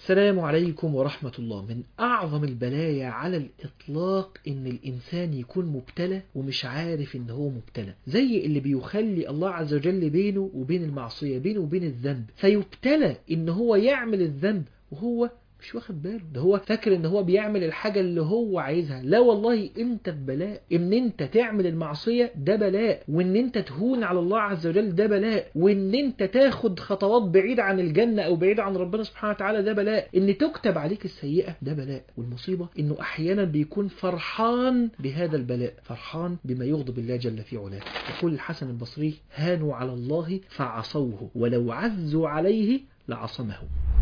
السلام عليكم ورحمة الله من أعظم البلايا على الإطلاق إن الإنسان يكون مبتلى ومش عارف إن هو مبتلى زي اللي بيخلي الله عز وجل بينه وبين المعصية بينه وبين الذنب فيبتلى إن هو يعمل الذنب وهو مش واخد باله ده هو فاكر ان هو بيعمل الحاجة اللي هو عايزها لا والله انت في بلاء ان انت تعمل المعصية ده بلاء وان انت تهون على الله عز وجل ده بلاء وان انت تاخد خطوات بعيد عن الجنة او بعيد عن ربنا سبحانه وتعالى ده بلاء ان تكتب عليك السيئة ده بلاء والمصيبة انه احيانا بيكون فرحان بهذا البلاء فرحان بما يغضب الله جل في علاه يقول الحسن البصري هانوا على الله فعصوه ولو عزوا عليه لعصمه